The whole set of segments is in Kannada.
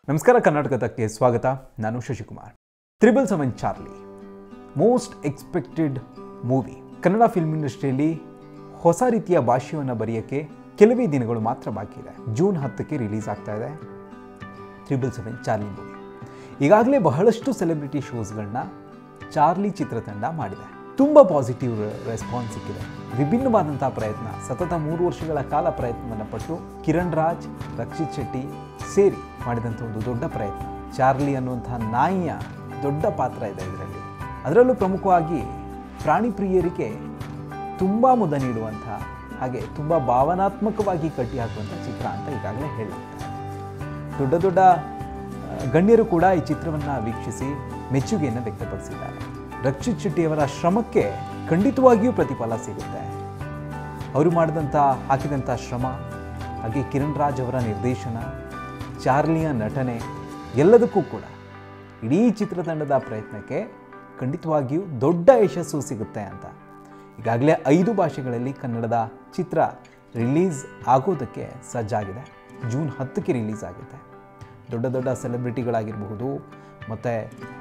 ನಮಸ್ಕಾರ ಕರ್ನಾಟಕದಕ್ಕೆ ಸ್ವಾಗತ ನಾನು Shashikumar triple seven Charlie most expected movie Kannada film ಇಂಡಸ್ಟ್ರಿಯಲ್ಲಿ ಹೊಸ ರೀತಿಯ ಭಾಷ್ಯವನ್ನು ಬರೆಯೋಕ್ಕೆ ಕೆಲವೇ ದಿನಗಳು ಮಾತ್ರ ಬಾಕಿ ಇದೆ ಜೂನ್ ಹತ್ತಕ್ಕೆ ರಿಲೀಸ್ ಆಗ್ತಾ ಇದೆ ತ್ರಿಬಲ್ ಸೆವೆನ್ ಚಾರ್ಲಿ ಮೂವಿ ಈಗಾಗಲೇ ಬಹಳಷ್ಟು ಸೆಲೆಬ್ರಿಟಿ ಶೋಸ್ಗಳನ್ನ ಚಾರ್ಲಿ ಚಿತ್ರತಂಡ ಮಾಡಿದೆ ತುಂಬ ಪಾಸಿಟಿವ್ ರೆಸ್ಪಾನ್ಸ್ ಸಿಕ್ಕಿದೆ ವಿಭಿನ್ನವಾದಂಥ ಪ್ರಯತ್ನ ಸತತ ಮೂರು ವರ್ಷಗಳ ಕಾಲ ಪ್ರಯತ್ನವನ್ನು ಪಟ್ಟು ಕಿರಣ್ ರಾಜ್ ರಕ್ಷಿತ್ ಶೆಟ್ಟಿ ಸೇರಿ ಮಾಡಿದಂಥ ಒಂದು ದೊಡ್ಡ ಪ್ರಯತ್ನ ಚಾರ್ಲಿ ಅನ್ನುವಂಥ ನಾಯಿಯ ದೊಡ್ಡ ಪಾತ್ರ ಇದೆ ಇದರಲ್ಲಿ ಅದರಲ್ಲೂ ಪ್ರಮುಖವಾಗಿ ಪ್ರಾಣಿ ಪ್ರಿಯರಿಗೆ ತುಂಬ ಮುದ ನೀಡುವಂಥ ಹಾಗೆ ತುಂಬ ಭಾವನಾತ್ಮಕವಾಗಿ ಕಟ್ಟಿ ಹಾಕುವಂಥ ಚಿತ್ರ ಅಂತ ಈಗಾಗಲೇ ಹೇಳಿರ್ತಾರೆ ದೊಡ್ಡ ದೊಡ್ಡ ಆ, ಗಣ್ಯರು ಕೂಡ ಈ ಚಿತ್ರವನ್ನು ವೀಕ್ಷಿಸಿ ಮೆಚ್ಚುಗೆಯನ್ನು ವ್ಯಕ್ತಪಡಿಸಿದ್ದಾರೆ ರಕ್ಷಿತ್ ಶೆಟ್ಟಿಯವರ ಶ್ರಮಕ್ಕೆ ಖಂಡಿತವಾಗಿಯೂ ಪ್ರತಿಫಲ ಸಿಗುತ್ತೆ ಅವರು ಮಾಡಿದಂಥ ಹಾಕಿದಂಥ ಶ್ರಮ ಹಾಗೆ ಕಿರಣ್ ರಾಜ್ ಅವರ ನಿರ್ದೇಶನ ಚಾರ್ಲಿಯ ನಟನೆ ಎಲ್ಲದಕ್ಕೂ ಕೂಡ ಇಡೀ ಚಿತ್ರತಂಡದ ಪ್ರಯತ್ನಕ್ಕೆ ಖಂಡಿತವಾಗಿಯೂ ದೊಡ್ಡ ಯಶಸ್ಸು ಸಿಗುತ್ತೆ ಅಂತ ಈಗಾಗಲೇ ಐದು ಭಾಷೆಗಳಲ್ಲಿ ಕನ್ನಡದ ಚಿತ್ರ ರಿಲೀಸ್ ಆಗೋದಕ್ಕೆ ಸಜ್ಜಾಗಿದೆ ಜೂನ್ ಹತ್ತಕ್ಕೆ ರಿಲೀಸ್ ಆಗುತ್ತೆ ದೊಡ್ಡ ದೊಡ್ಡ ಸೆಲೆಬ್ರಿಟಿಗಳಾಗಿರಬಹುದು ಮತ್ತು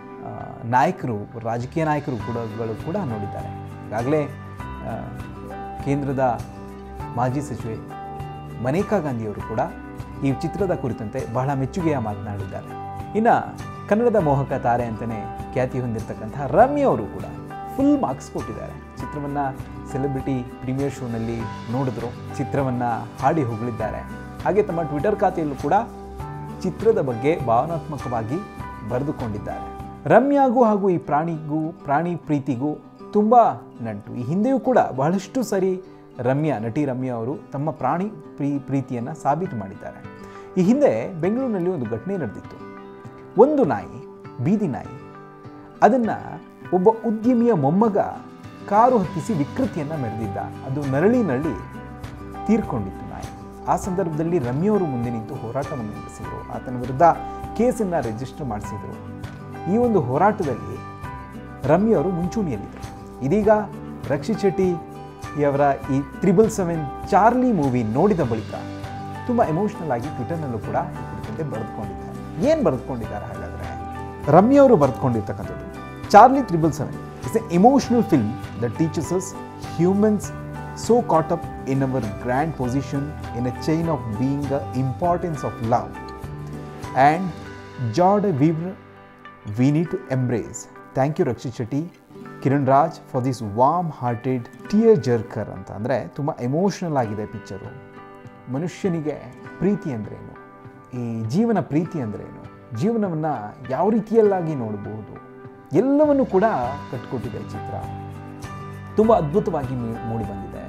ನಾಯಕರು ರಾಜಕೀಯ ನಾಯಕರು ಕೂಡ ಗಳು ಕೂಡ ನೋಡಿದ್ದಾರೆ ಈಗಾಗಲೇ ಆ, ಕೇಂದ್ರದ ಮಾಜಿ ಸಚಿವೆ ಮನೇಕಾ ಗಾಂಧಿಯವರು ಕೂಡ ಈ ಚಿತ್ರದ ಕುರಿತಂತೆ ಬಹಳ ಮೆಚ್ಚುಗೆಯ ಮಾತನಾಡಿದ್ದಾರೆ ಇನ್ನು ಕನ್ನಡದ ಮೋಹಕ ತಾರೆ ಅಂತಲೇ ಖ್ಯಾತಿ ಹೊಂದಿರತಕ್ಕಂಥ ರಮ್ಯ ಅವರು ಕೂಡ ಫುಲ್ ಮಾರ್ಕ್ಸ್ ಕೊಟ್ಟಿದ್ದಾರೆ ಚಿತ್ರವನ್ನು ಸೆಲೆಬ್ರಿಟಿ ಪ್ರೀಮಿಯರ್ ಶೋನಲ್ಲಿ ನೋಡಿದ್ರು ಚಿತ್ರವನ್ನು ಹಾಡಿ ಹೊಗಳಿದ್ದಾರೆ ಹಾಗೆ ತಮ್ಮ ಟ್ವಿಟರ್ ಖಾತೆಯಲ್ಲೂ ಕೂಡ ಚಿತ್ರದ ಬಗ್ಗೆ ಭಾವನಾತ್ಮಕವಾಗಿ ಬರೆದುಕೊಂಡಿದ್ದಾರೆ ರಮ್ಯಾಗೂ ಹಾಗೂ ಈ ಪ್ರಾಣಿಗೂ ಪ್ರಾಣಿ ಪ್ರೀತಿಗೂ ತುಂಬ ನಂಟು ಈ ಹಿಂದೆಯೂ ಕೂಡ ಬಹಳಷ್ಟು ಸರಿ ರಮ್ಯಾ ನಟಿ ರಮ್ಯಾ ಅವರು ತಮ್ಮ ಪ್ರಾಣಿ ಪ್ರೀ ಪ್ರೀತಿಯನ್ನು ಸಾಬೀತು ಮಾಡಿದ್ದಾರೆ ಈ ಹಿಂದೆ ಬೆಂಗಳೂರಿನಲ್ಲಿ ಒಂದು ಘಟನೆ ನಡೆದಿತ್ತು ಒಂದು ನಾಯಿ ಬೀದಿ ನಾಯಿ ಅದನ್ನು ಒಬ್ಬ ಉದ್ಯಮಿಯ ಮೊಮ್ಮಗ ಕಾರು ಹತ್ತಿಸಿ ವಿಕೃತಿಯನ್ನು ಮೆರೆದಿದ್ದ ಅದು ನರಳಿ ನರಳಿ ತೀರ್ಕೊಂಡಿತ್ತು ನಾಯಿ ಆ ಸಂದರ್ಭದಲ್ಲಿ ರಮ್ಯವರು ಮುಂದೆ ನಿಂತು ಹೋರಾಟವನ್ನು ನಡೆಸಿದರು ಆತನ ವಿರುದ್ಧ ಕೇಸನ್ನು ರಿಜಿಸ್ಟರ್ ಮಾಡಿಸಿದರು ಈ ಒಂದು ಹೋರಾಟದಲ್ಲಿ ರಮ್ಯವರು ಮುಂಚೂಣಿಯಲ್ಲಿದ್ದರು ಇದೀಗ ರಕ್ಷಿತ್ ಶೆಟ್ಟಿ ಅವರ ಈ ತ್ರಿಬಲ್ ಸೆವೆನ್ ಚಾರ್ಲಿ ಮೂವಿ ನೋಡಿದ ಬಳಿಕ ತುಂಬ ಎಮೋಷ್ನಲ್ ಆಗಿ ಟ್ವಿಟರ್ನಲ್ಲೂ ಕೂಡ ಈ ಕುರಿತಂತೆ ಬರೆದುಕೊಂಡಿದ್ದಾರೆ ಏನು ಬರೆದುಕೊಂಡಿದ್ದಾರೆ ಹಾಗಾದರೆ ರಮ್ಯವರು ಬರೆದುಕೊಂಡಿರ್ತಕ್ಕಂಥದ್ದು Charlie triple seven is a emotional film that teaches us humans so caught up in our grand position in a chain of being the importance of love and joy we, we need to embrace. Thank you Rakshit Shetty, Kiran Raj for this warm hearted tear jerker ಅಂತ ಅಂದರೆ ತುಂಬ ಎಮೋಷ್ನಲ್ ಆಗಿದೆ ಪಿಕ್ಚರು ಮನುಷ್ಯನಿಗೆ ಪ್ರೀತಿ ಅಂದ್ರೇನು ಈ ಜೀವನ ಪ್ರೀತಿ ಅಂದ್ರೇನು ಜೀವನವನ್ನು ಯಾವ ರೀತಿಯಲ್ಲಾಗಿ ನೋಡಬಹುದು ಎಲ್ಲವನ್ನು ಕೂಡ ಕಟ್ಕೊಟ್ಟಿದೆ ಈ ಚಿತ್ರ ತುಂಬ ಅದ್ಭುತವಾಗಿ ಮೂ- ಮೂಡಿಬಂದಿದೆ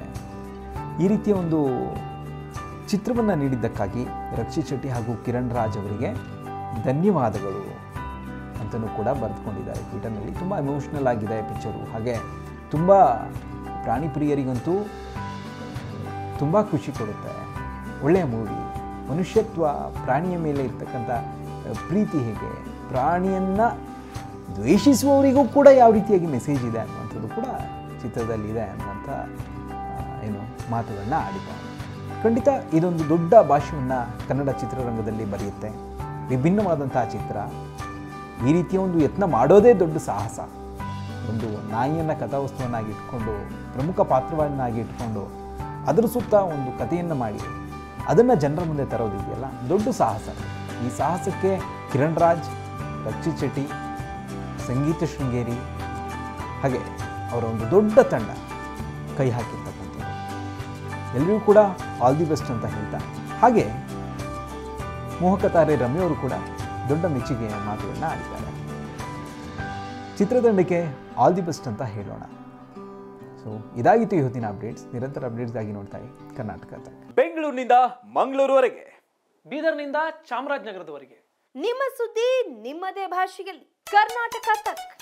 ಈ ರೀತಿಯ ಒಂದು ಚಿತ್ರವನ್ನು ನೀಡಿದ್ದಕ್ಕಾಗಿ ರಕ್ಷಿತ್ ಶೆಟ್ಟಿ ಹಾಗೂ ಕಿರಣ್ ರಾಜ್ ಅವರಿಗೆ ಧನ್ಯವಾದಗಳು ಅಂತಲೂ ಕೂಡ ಬರೆದುಕೊಂಡಿದ್ದಾರೆ ಟ್ವಿಟರ್ನಲ್ಲಿ ತುಂಬ ಎಮೋಷ್ನಲ್ ಆಗಿದೆ ಪಿಕ್ಚರು ಹಾಗೆ ತುಂಬ ಪ್ರಾಣಿ ಪ್ರಿಯರಿಗಂತೂ ತುಂಬ ಖುಷಿ ಕೊಡುತ್ತೆ ಒಳ್ಳೆಯ ಮೂವಿ ಮನುಷ್ಯತ್ವ ಪ್ರಾಣಿಯ ಮೇಲೆ ಇರ್ತಕ್ಕಂಥ ಆ, ಪ್ರೀತಿ ಹೇಗೆ ಪ್ರಾಣಿಯನ್ನು ದ್ವೇಷಿಸುವವರಿಗೂ ಕೂಡ ಯಾವ ರೀತಿಯಾಗಿ ಮೆಸೇಜ್ ಇದೆ ಅನ್ನುವಂಥದ್ದು ಕೂಡ ಚಿತ್ರದಲ್ಲಿ ಇದೆ ಅನ್ನುವಂಥ ಆ, ಏನು ಮಾತುಗಳನ್ನ ಆಡಿದ್ದಾರೆ ಖಂಡಿತ ಇದೊಂದು ದೊಡ್ಡ ಭಾಷೆಯನ್ನು ಕನ್ನಡ ಚಿತ್ರರಂಗದಲ್ಲಿ ಬರೆಯುತ್ತೆ ವಿಭಿನ್ನವಾದಂಥ ಚಿತ್ರ ಈ ರೀತಿಯ ಒಂದು ಯತ್ನ ಮಾಡೋದೇ ದೊಡ್ಡ ಸಾಹಸ ಒಂದು ನಾಯಿಯನ್ನು ಕಥಾವಸ್ತುವನ್ನಾಗಿ ಇಟ್ಕೊಂಡು ಪ್ರಮುಖ ಪಾತ್ರವನ್ನಾಗಿ ಇಟ್ಕೊಂಡು ಅದರ ಸುತ್ತ ಒಂದು ಕಥೆಯನ್ನು ಮಾಡಿ ಅದನ್ನು ಜನರ ಮುಂದೆ ತರೋದಿದೆಯಲ್ಲ ದೊಡ್ಡ ಸಾಹಸ ಈ ಸಾಹಸಕ್ಕೆ ಕಿರಣ್ ರಾಜ್ ರಕ್ಷಿತ್ ಶೆಟ್ಟಿ ಸಂಗೀತ ಶೃಂಗೇರಿ ಹಾಗೆ ಅವರ ಒಂದು ದೊಡ್ಡ ತಂಡ ಕೈ ಹಾಕಿರ್ತಕ್ಕಂಥದ್ದು ಎಲ್ಲರಿಗೂ ಕೂಡ ಆಲ್ ದಿ ಬೆಸ್ಟ್ ಅಂತ ಹೇಳ್ತಾ ಹಾಗೆ ಮೋಹಕ ತಾರೆ ರಮ್ಯವರು ಕೂಡ ದೊಡ್ಡ ಮೆಚ್ಚುಗೆಯ ಮಾತುಗಳನ್ನ ಆಡಿದ್ದಾರೆ ಚಿತ್ರತಂಡಕ್ಕೆ ಆಲ್ ದಿ ಬೆಸ್ಟ್ ಅಂತ ಹೇಳೋಣ ಸೊ ಇದಾಗಿತ್ತು ಇವತ್ತಿನ ಅಪ್ಡೇಟ್ಸ್ ನಿರಂತರ ಅಪ್ಡೇಟ್ಸ್ಗಾಗಿ ನೋಡ್ತಾ ಇರಿ ಕರ್ನಾಟಕ ತಕ್ ಬೆಂಗಳೂರಿನಿಂದ ಮಂಗಳೂರುವರೆಗೆ ಬೀದರ್ನಿಂದ ಚಾಮರಾಜನಗರದವರೆಗೆ ನಿಮ್ಮ ಸುದ್ದಿ ನಿಮ್ಮದೇ ಭಾಷೆಯಲ್ಲಿ ಕರ್ನಾಟಕ ತಕ್